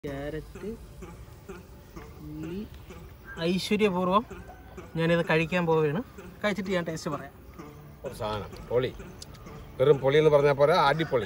Carrot ഉള്ളി ഐശ്വര്യപൂർവ്വം ഞാനിത് കഴിക്കാൻ പോവുകയാണ് കഴിച്ചിട്ട് ഞാൻ ടേസ്റ്റ് പറയാം ഒരു സാധനം പൊളി വെറും പൊളി എന്ന് പറഞ്ഞാൽ പോരാ അടിപൊളി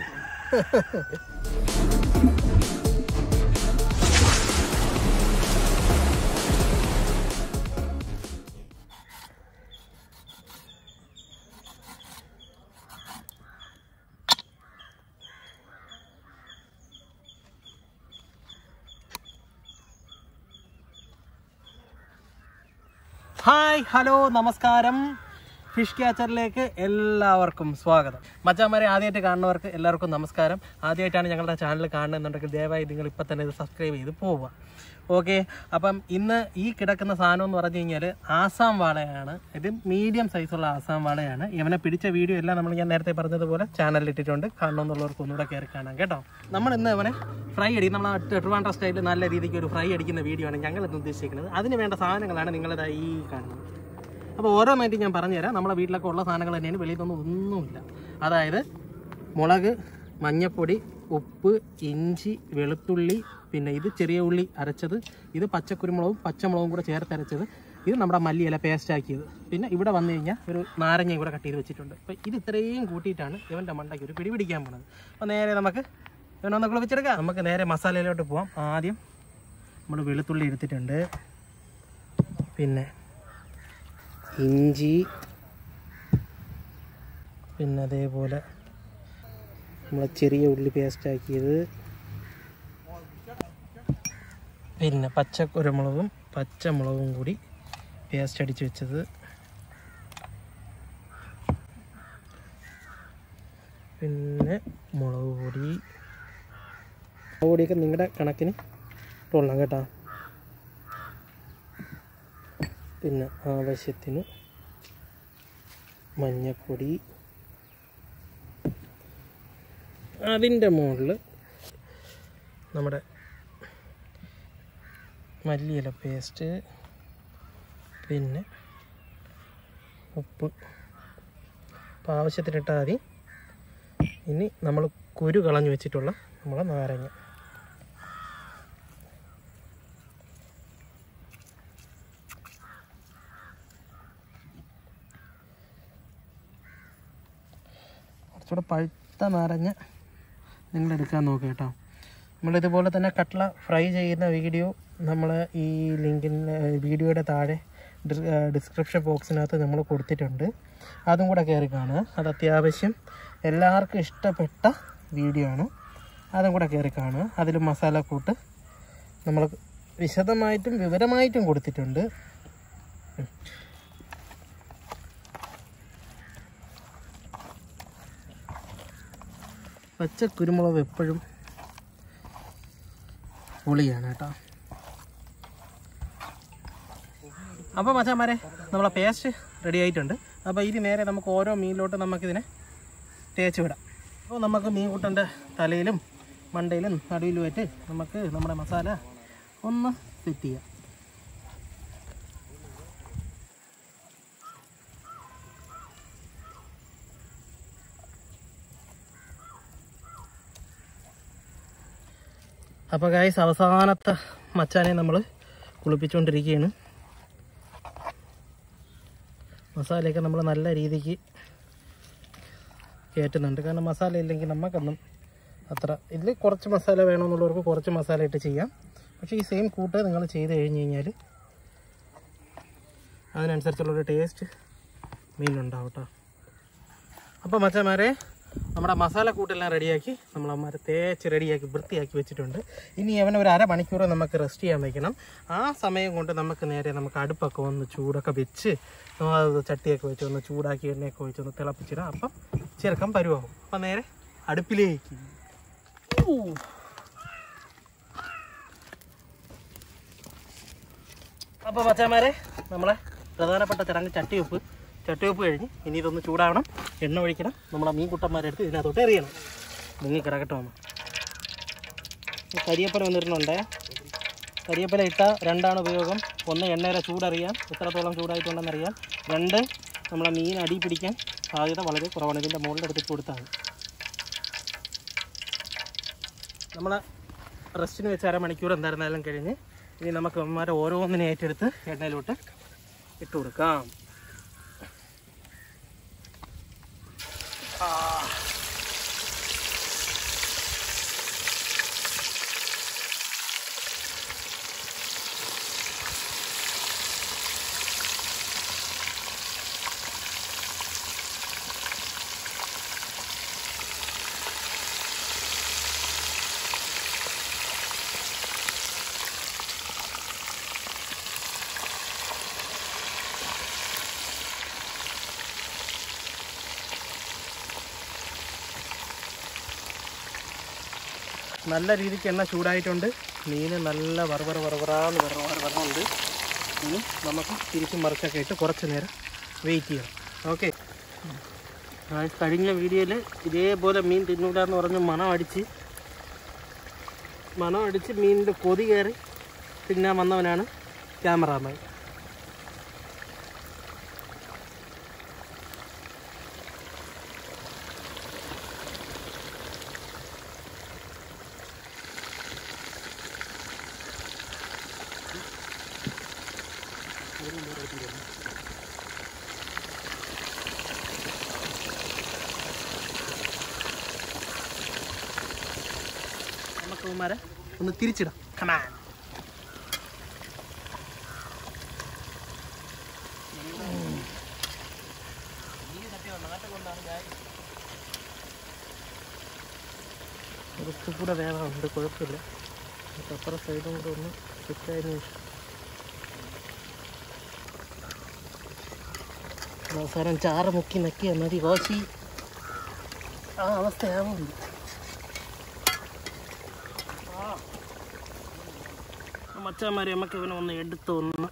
ഹായ് ഹലോ നമസ്കാരം ഫിഷ് ക്യാച്ചറിലേക്ക് എല്ലാവർക്കും സ്വാഗതം മച്ചാമാരെ ആദ്യമായിട്ട് കാണുന്നവർക്ക് എല്ലാവർക്കും നമസ്കാരം ആദ്യമായിട്ടാണ് ഞങ്ങളുടെ ചാനൽ കാണുന്നുണ്ടെങ്കിൽ ദയവായി നിങ്ങൾ ഇപ്പം തന്നെ ഇത് സബ്സ്ക്രൈബ് ചെയ്ത് പോവുക ഓക്കെ അപ്പം ഇന്ന് ഈ കിടക്കുന്ന സാധനം എന്ന് പറഞ്ഞു കഴിഞ്ഞാൽ ആസാം വാളയാണ് ഇത് മീഡിയം സൈസുള്ള ആസാം വാളയാണ് ഇവനെ പിടിച്ച വീഡിയോ എല്ലാം നമ്മൾ ഞാൻ നേരത്തെ പറഞ്ഞതുപോലെ ചാനലിൽ ഇട്ടിട്ടുണ്ട് കാണണമെന്നുള്ളവർക്ക് ഒന്നുകൂടെ കയറി കാണാം കേട്ടോ നമ്മൾ ഇന്ന് അവനെ ഫ്രൈ അടിക്കും നമ്മൾ ട്രിവാൻഡ്ര സ്റ്റൈലിൽ നല്ല രീതിക്ക് ഒരു ഫ്രൈ അടിക്കുന്ന വീഡിയോ ആണ് ഞങ്ങൾ ഇന്ന് ഉദ്ദേശിക്കുന്നത് അതിന് വേണ്ട സാധനങ്ങളാണ് നിങ്ങളിതാ ഈ കാണുന്നത് അപ്പോൾ ഓരോന്നായിട്ട് ഞാൻ പറഞ്ഞുതരാം നമ്മളെ വീട്ടിലൊക്കെ ഉള്ള സാധനങ്ങൾ തന്നെയാണ് വെളിയിൽ നിന്നൊന്നും ഒന്നുമില്ല അതായത് മുളക് മഞ്ഞപ്പൊടി ഉപ്പ് ഇഞ്ചി വെളുത്തുള്ളി പിന്നെ ഇത് ചെറിയ ഉള്ളി അരച്ചത് ഇത് പച്ചക്കുരുമുളകും പച്ചമുളകും കൂടെ ചേർത്ത് അരച്ചത് ഇത് നമ്മുടെ മല്ലിയില പേസ്റ്റ് ആക്കിയത് പിന്നെ ഇവിടെ വന്നു കഴിഞ്ഞാൽ ഒരു നാരങ്ങയും കൂടെ കട്ട് ചെയ്ത് വെച്ചിട്ടുണ്ട് അപ്പോൾ ഇത് ഇത്രയും കൂട്ടിയിട്ടാണ് ഇവൻ്റെ മണ്ടയ്ക്ക് ഒരു പിടി പിടിക്കാൻ പോണത് അപ്പോൾ നേരെ നമുക്ക് ഇവനൊന്ന് കുളിപ്പിച്ചെടുക്കാം നമുക്ക് നേരെ മസാലയിലോട്ട് പോവാം ആദ്യം നമ്മൾ വെളുത്തുള്ളി എടുത്തിട്ടുണ്ട് പിന്നെ ഇഞ്ചി പിന്നെ അതേപോലെ നമ്മൾ ചെറിയ ഉള്ളി പേസ്റ്റ് ആക്കിയത് പിന്നെ പച്ചക്കുരുമുളകും പച്ചമുളകും കൂടി പേസ്റ്റ് അടിച്ച് വെച്ചത് പിന്നെ മുളക് പൊടി മുളക് പൊടിയൊക്കെ നിങ്ങളുടെ കണക്കിന് ഇട്ടുകൊള്ളാം കേട്ടോ പിന്നെ ആവശ്യത്തിന് മഞ്ഞപ്പൊടി അതിൻ്റെ മുകളിൽ നമ്മുടെ മല്ലിയില പേസ്റ്റ് പിന്നെ ഉപ്പ് അപ്പോൾ ആവശ്യത്തിനിട്ടാൽ മതി ഇനി നമ്മൾ കുരു കളഞ്ഞു വെച്ചിട്ടുള്ള നമ്മളെ നാരങ്ങ കുറച്ചുകൂടെ പഴുത്ത നാരങ്ങ നിങ്ങൾ എടുക്കാൻ നോക്കുക കേട്ടോ നമ്മളിതുപോലെ തന്നെ കട്ട്ള ഫ്രൈ ചെയ്യുന്ന വീഡിയോ നമ്മൾ ഈ ലിങ്കിന് വീഡിയോയുടെ താഴെ ഡിസ്ക്രിപ്ഷൻ ബോക്സിനകത്ത് നമ്മൾ കൊടുത്തിട്ടുണ്ട് അതും കൂടെ കയറി കാണുക അത് അത്യാവശ്യം എല്ലാവർക്കും ഇഷ്ടപ്പെട്ട വീഡിയോ ആണ് അതും കൂടെ കയറി കാണുക അതിൽ മസാല കൂട്ട് നമ്മൾ വിശദമായിട്ടും വിവരമായിട്ടും കൊടുത്തിട്ടുണ്ട് പച്ച കുരുമുളക് എപ്പോഴും പുളിയാണ് കേട്ടോ അപ്പോൾ മച്ചാമാരെ നമ്മളെ പേസ്റ്റ് റെഡി ആയിട്ടുണ്ട് അപ്പോൾ ഇനി നേരെ നമുക്ക് ഓരോ മീനിലോട്ട് നമുക്കിതിനെ തേച്ച് വിടാം അപ്പോൾ നമുക്ക് മീൻ കൂട്ടൻ്റെ തലയിലും മണ്ടയിലും നടുവിലുമായിട്ട് നമുക്ക് നമ്മുടെ മസാല ഒന്ന് സെറ്റ് ചെയ്യാം അപ്പോൾ ഗായ്സ് അവസാനത്തെ മച്ചാനെ നമ്മൾ കുളിപ്പിച്ചുകൊണ്ടിരിക്കുകയാണ് മസാലയൊക്കെ നമ്മൾ നല്ല രീതിക്ക് കയറ്റുന്നുണ്ട് കാരണം മസാല ഇല്ലെങ്കിൽ നമുക്കൊന്നും അത്ര ഇതിൽ കുറച്ച് മസാല വേണമെന്നുള്ളവർക്ക് കുറച്ച് മസാല ഇട്ട് ചെയ്യാം പക്ഷേ ഈ സെയിം കൂട്ട് നിങ്ങൾ ചെയ്ത് കഴിഞ്ഞ് കഴിഞ്ഞാൽ അതിനനുസരിച്ചുള്ളൊരു ടേസ്റ്റ് മീനുണ്ടാവും കേട്ടോ അപ്പോൾ മച്ചന്മാരെ നമ്മുടെ മസാല കൂട്ടെല്ലാം റെഡിയാക്കി നമ്മൾ അമ്മമാരെ തേച്ച് റെഡിയാക്കി വൃത്തിയാക്കി വെച്ചിട്ടുണ്ട് ഇനി അവനെ ഒരു അരമണിക്കൂർ നമുക്ക് റെസ്റ്റ് ചെയ്യാൻ വെക്കണം ആ സമയം കൊണ്ട് നമുക്ക് നേരെ നമുക്ക് അടുപ്പൊക്കെ ഒന്ന് ചൂടൊക്കെ വെച്ച് അത് ചട്ടിയൊക്കെ വെച്ച് ഒന്ന് ചൂടാക്കി എണ്ണയൊക്കെ ഒഴിച്ച് ഒന്ന് തിളപ്പിച്ചിടാം അപ്പം ചെറുക്കം പരുവാകും അപ്പം നേരെ അടുപ്പിലേക്ക് ഊ. അപ്പോൾ മച്ചാമാരെ നമ്മളെ പ്രധാനപ്പെട്ട ചടങ്ങ് ചട്ടിയുപ്പ് ചട്ടിയുപ്പ് കഴിഞ്ഞ് ഇനി ഇതൊന്ന് ചൂടാവണം എണ്ണ ഒഴിക്കണം നമ്മളെ മീൻ കുട്ടന്മാരെടുത്ത് ഇതിനകത്തോട്ട് എറിയണം മുങ്ങി കിടക്കട്ടെ നമ്മൾ കരിയപ്പല വന്നിരുന്നുണ്ടേ കരിയപ്പല ഇട്ട രണ്ടാണ് ഉപയോഗം ഒന്ന് എണ്ണയുടെ ചൂടറിയാം എത്രത്തോളം ചൂടായിട്ടുണ്ടെന്നറിയാം രണ്ട് നമ്മളെ മീൻ അടി പിടിക്കാൻ സാധ്യത വളരെ കുറവാണ് ഇതിൻ്റെ മുകളിൽ എടുത്തിട്ട് കൊടുത്താൽ മതി നമ്മളെ റെസ്റ്റിന് വെച്ച് അരമണിക്കൂർ എന്തായിരുന്നാലും കഴിഞ്ഞ് ഇനി നമുക്ക് അമ്മമാരെ ഓരോന്നിനെ ഏറ്റെടുത്ത് എണ്ണയിലോട്ട് ഇട്ട് കൊടുക്കാം ആ. നല്ല രീതിക്ക് എണ്ണ ചൂടായിട്ടുണ്ട് മീന് നല്ല വറുവറ വറുവറാന്ന് വറുവറ വരണുണ്ട് ഇനി നമുക്ക് തിരിച്ചും മറിച്ചൊക്കെ ഇട്ട് കുറച്ച് നേരം വെയിറ്റ് ചെയ്യണം ഓക്കെ കഴിഞ്ഞ വീഡിയോയിൽ ഇതേപോലെ മീൻ തിന്നൂല എന്ന് പറഞ്ഞ് മണം അടിച്ച് മണം അടിച്ച് മീനിൻ്റെ കൊതി കയറി തിന്നാൻ വന്നവനാണ് ക്യാമറാമാൻ നമുക്ക് ഇവന്മാരെ ഒന്ന് തിരിച്ചിടാം കമാൻ കുറച്ചും കൂടെ വേഗമുണ്ട് കുഴപ്പമില്ല അപ്പുറം സൈഡും കൂടെ ഒന്ന് സെറ്റായതിനു ശേഷം അവസാനം ചാറ് മുക്കി നക്കിയ മതി കോശി ആ അവസ്ഥയാവുന്നുണ്ട് മച്ചന്മാരെ നമുക്ക് ഇവനെ ഒന്ന് എടുത്ത് ഒന്ന്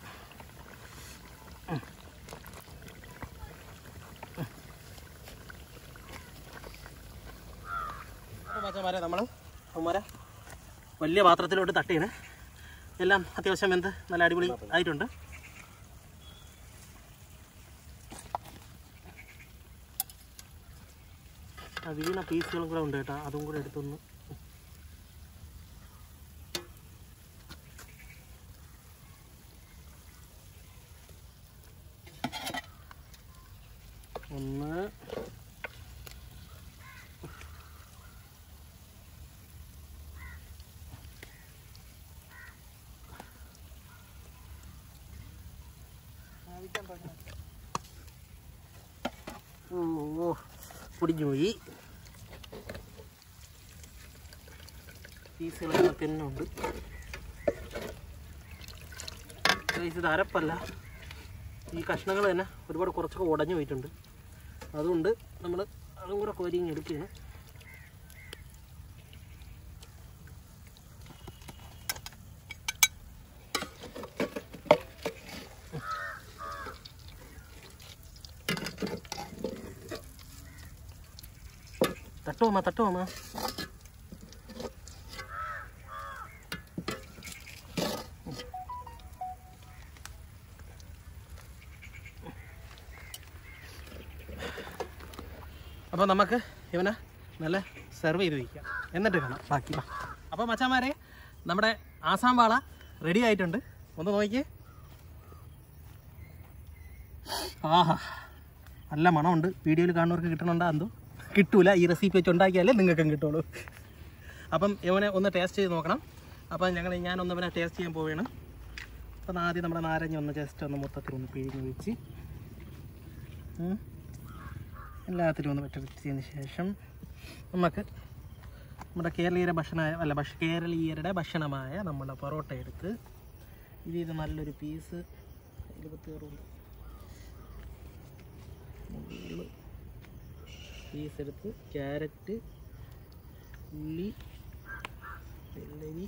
മച്ചന്മാരെ നമ്മൾ അവന്മാരെ വലിയ പാത്രത്തിലോട്ട് തട്ടിയാണ് എല്ലാം അത്യാവശ്യം വെന്ത് നല്ല അടിപൊളി ആയിട്ടുണ്ട് ആ വീണ പീസുകളും കൂടെ ഉണ്ട് കേട്ടോ അതും കൂടെ എടുത്തൊന്ന് ഒന്ന് ഓ പൊടിഞ്ഞു പോയി പീസുകളൊക്കെ തന്നെ ഉണ്ട് Guys, ഇത് അരപ്പല്ല ഈ കഷ്ണങ്ങൾ തന്നെ ഒരുപാട് കുറച്ചൊക്കെ ഉടഞ്ഞു പോയിട്ടുണ്ട് അതുകൊണ്ട് നമ്മൾ അതും കൂടെ കോരിങ്ങി എടുക്കുകയാണ് തട്ടുവമ്മ തട്ടുവമ്മ അപ്പോൾ നമുക്ക് ഇവനെ നല്ല സെർവ് ചെയ്ത് വയ്ക്കാം എന്നിട്ട് കാണാം ബാക്കി വാ അപ്പോൾ മച്ചാമാരെ നമ്മുടെ ആസാം വാള റെഡി ആയിട്ടുണ്ട് ഒന്ന് നോക്കിയേ ആഹാ നല്ല മണമുണ്ട് വീഡിയോയിൽ കാണുന്നവർക്ക് കിട്ടണുണ്ടോ എന്തോ കിട്ടൂല ഈ റെസിപ്പി വെച്ച് ഉണ്ടാക്കിയാലേ നിങ്ങൾക്കും കിട്ടുള്ളൂ അപ്പം ഇവനെ ഒന്ന് ടേസ്റ്റ് ചെയ്ത് നോക്കണം അപ്പം ഞങ്ങൾ ഞാനൊന്ന് ഇവനെ ടേസ്റ്റ് ചെയ്യാൻ പോവുകയാണ് അപ്പം ആദ്യം നമ്മുടെ നാരങ്ങ ഒന്ന് ജസ്റ്റ് ഒന്ന് മൊത്തത്തിൽ ഒന്ന് പിഴിഞ്ഞ് വെച്ച് ഉം. എല്ലാത്തിലും ഒന്ന് പറ്റുന്നതിന് ശേഷം നമുക്ക് നമ്മുടെ കേരളീയരുടെ ഭക്ഷണമായ അല്ല ഭക്ഷ കേരളീയരുടെ ഭക്ഷണമായ നമ്മുടെ പൊറോട്ട എടുത്ത് ഇത് ഇത് നല്ലൊരു പീസ് ഇരുപത്തിയാറുണ്ട് പീസ് എടുത്ത് ക്യാരറ്റ് ഉള്ളി വെള്ളരി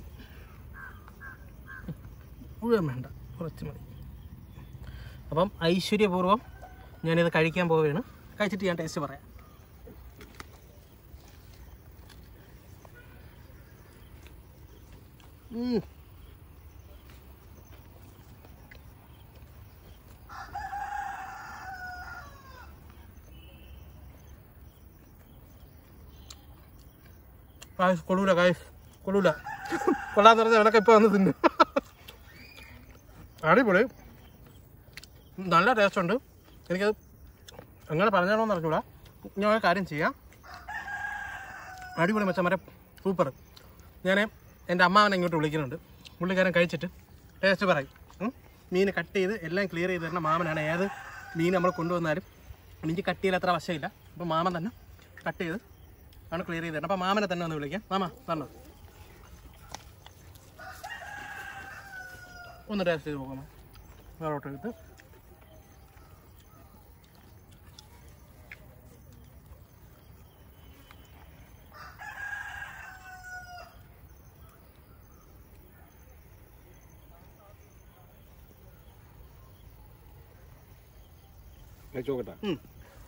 മുഴുവൻ വേണ്ട കുറച്ച് മതി അപ്പം ഐശ്വര്യപൂർവ്വം ഞാനിത് കഴിക്കാൻ പോവുകയാണ് കഴിച്ചിട്ട് ഞാൻ ടേസ്റ്റ് പറയാം ഉം. ഗായ്സ് കൊള്ളൂല ഗായ്സ് കൊള്ളൂല കൊള്ളാന്ന് പറഞ്ഞാൽ അവനൊക്കെ ഇപ്പോൾ വന്ന് തിന്നു അടിപൊളി നല്ല ടേസ്റ്റ് ഉണ്ട് എനിക്കത് എങ്ങനെ പറഞ്ഞാണോന്ന് അറിഞ്ഞൂടാ ഞാൻ ഒരു കാര്യം ചെയ്യാം അടിപൊളി മച്ചന്മാരെ സൂപ്പർ ഞാൻ എൻ്റെ അമ്മാവനെ ഇങ്ങോട്ട് വിളിക്കുന്നുണ്ട് പുള്ളിക്കാരൻ കഴിച്ചിട്ട് ടേസ്റ്റ് പറയും ഉം. മീൻ കട്ട് ചെയ്ത് എല്ലാം ക്ലിയർ ചെയ്ത് തരുന്ന മാമനാണ് ഏത് മീൻ നമ്മൾ കൊണ്ടുവന്നാലും എനിക്ക് കട്ട് ചെയ്യൽ അത്ര വശമില്ല അപ്പോൾ മാമൻ തന്നെ കട്ട് ചെയ്ത് ആണ് ക്ലിയർ ചെയ്ത് തരണം അപ്പോൾ മാമനെ തന്നെ ഒന്ന് വിളിക്കാം മാമ പറഞ്ഞോ ഒന്ന് ടേസ്റ്റ് ചെയ്ത് നോക്കാം വേറോട്ട് എടുത്ത് കഴിച്ചു നോക്കട്ടെ ഉം.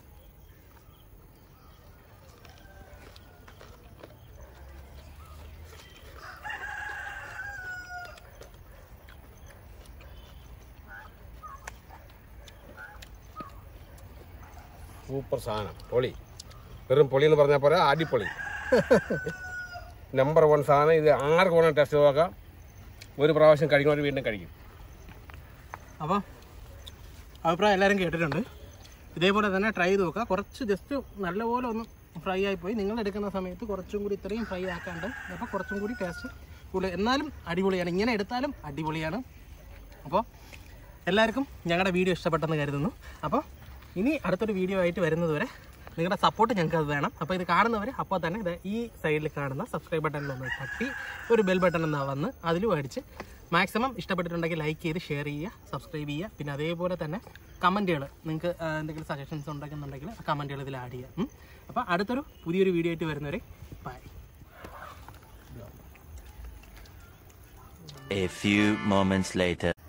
സൂപ്പർ സാധനം പൊളി വെറും പൊളി എന്ന് പറഞ്ഞാൽ പോരാ അടിപൊളി നമ്പർ വൺ സാധനം ഇത് ആർക്ക് വേണം ടെസ്റ്റ് നോക്കാം ഒരു പ്രാവശ്യം കഴിക്കുന്നവർ വീണ്ടും കഴിക്കും അപ്പോൾ അഭിപ്രായം എല്ലാവരും കേട്ടിട്ടുണ്ട് ഇതേപോലെ തന്നെ ട്രൈ ചെയ്ത് നോക്കുക കുറച്ച് ജസ്റ്റ് നല്ലപോലെ ഒന്ന് ഫ്രൈ ആയിപ്പോയി നിങ്ങൾ എടുക്കുന്ന സമയത്ത് കുറച്ചും കൂടി ഇത്രയും ഫ്രൈ ആക്കാണ്ട് അപ്പോൾ കുറച്ചും കൂടി ടേസ്റ്റ് കൂടുതൽ എന്നാലും അടിപൊളിയാണ് ഇങ്ങനെ എടുത്താലും അടിപൊളിയാണ് അപ്പോൾ എല്ലാവർക്കും ഞങ്ങളുടെ വീഡിയോ ഇഷ്ടപ്പെട്ടെന്ന് കരുതുന്നു അപ്പോൾ ഇനി അടുത്തൊരു വീഡിയോ ആയിട്ട് വരുന്നത് വരെ നിങ്ങളുടെ സപ്പോർട്ട് ഞങ്ങൾക്ക് അത് വേണം അപ്പോൾ ഇത് കാണുന്നവർ അപ്പോൾ തന്നെ ഇത് ഈ സൈഡിൽ കാണുന്ന സബ്സ്ക്രൈബ് ബട്ടണിൽ ഒന്ന് തട്ടി ഒരു ബെൽ ബട്ടൺ എന്നാ വന്ന് അതിലും അടിച്ച് മാക്സിമം ഇഷ്ടപ്പെട്ടിട്ടുണ്ടെങ്കിൽ ലൈക്ക് ചെയ്ത് ഷെയർ ചെയ്യുക സബ്സ്ക്രൈബ് ചെയ്യുക പിന്നെ അതേപോലെ തന്നെ കമൻറ്റുകൾ നിങ്ങൾക്ക് എന്തെങ്കിലും സജഷൻസ് ഉണ്ടെന്നുണ്ടെങ്കിൽ ആ കമൻറ്റുകൾ ഇതിൽ ആഡ് ചെയ്യുക ഉം. അപ്പോൾ അടുത്തൊരു പുതിയൊരു വീഡിയോ ആയിട്ട് വരുന്നവരെ bye A few moments later.